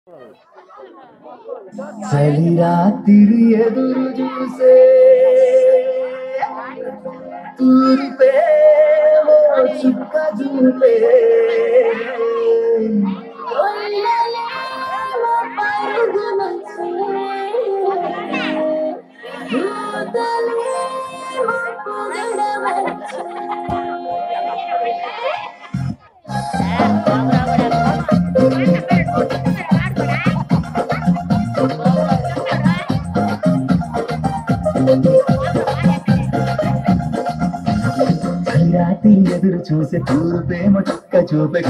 చలి రాత్రి ఎదురు చూసే తూర్పేమో చుక్క చూపే చలి రాత్రి ఎదురు చూసే తూర్పేమో చుక్క చూపే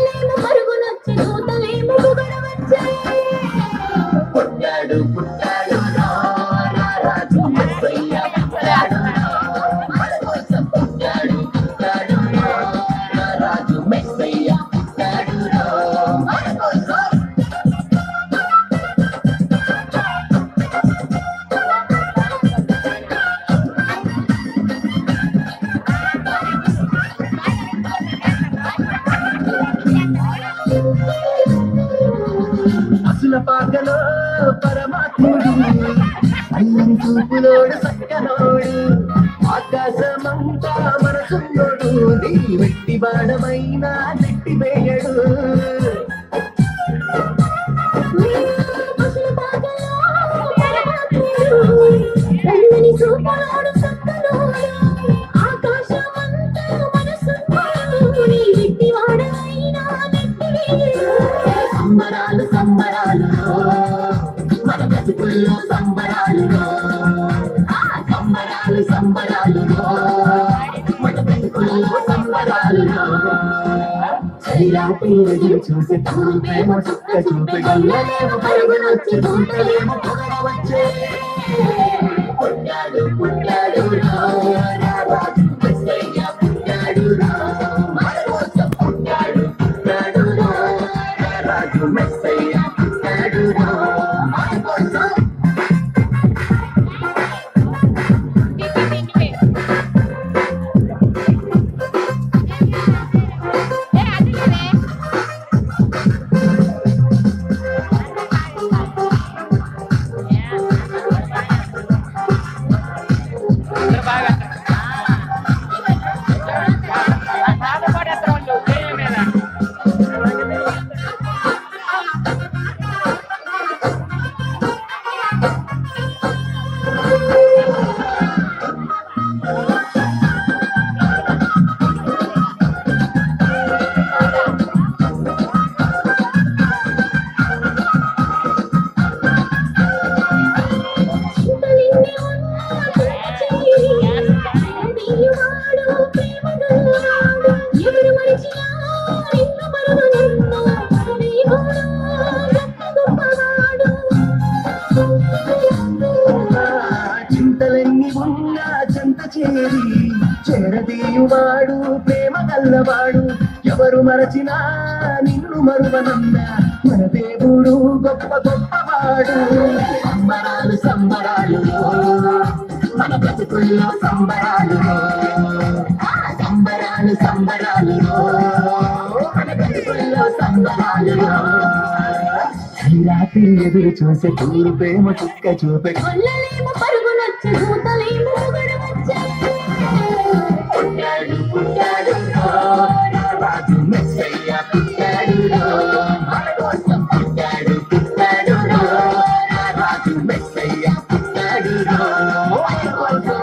పుట్టాడు పుట్టాడు రా, రా, రాజు మెస్సయ్య పుట్టాడు రా. మన కోసం పుట్టాడు పుట్టాడు రా, రా, రాజు మెస్సయ్య పుట్టాడు రా. మన కోసం అసుల పాకలో పరమాత్ముడు అల్లని చూపులోడు సక్కనోడు ఆకాశమంతా మనసున్నోడు నీ వెట్టి బాణమైనా నెట్టి వేయడు చూపలోడు సక్కలోడు ఆకాశమంతా మనసున్నాడు నీ వెట్టి వాడైనా నెట్టి సంబరాలు సంబరాలు మన బతుకుల్లో సంబరాలు ఆ సంబరాలు సంబరాలు మన బతుకుల్లో సంబరాలు చలిరాటి ఎదురు చూసి తూర్పేమో చుక్క చూపి గల్లలేమో పరుగునొచ్చి దూతలేమో పొగడవచ్చే పుట్టాడు పుట్టాడు రా, రా, రాజు మెస్సయ్య పుట్టాడు రా. మన కోసం పుట్టాడు పుట్టాడు రా, రా, రాజు మెస్సయ్య పుట్టాడు రా. మన కోసం చింతలన్నీ ఉన్నా చెంత చేరి చేరదీయువాడు ప్రేమ గల్లవాడు ఎవరు మరచినా నిన్ను మరువనన్న మన దేవుడు గొప్ప గొప్పవాడు సంబరాలు సంబరాలు మన బ్రతుకుల్లో సంబరాలు సంబరాలు సంబరాలు మన బ్రతుకుల్లో సంబరాలు రాత్రి ఎదురు చూసే తూర్పేమో చుక్క చూపే కొల్లలేమో పరుగునొచ్చి దూతలేమో పొగడవచ్చే. పుట్టాడు పుట్టాడు రా, రా, రాజు మెస్సయ్య పుట్టాడు రా. మన కోసం పుట్టాడు పుట్టాడు రా, రా, రాజు మెస్సయ్య పుట్టాడు రా. మన కోసం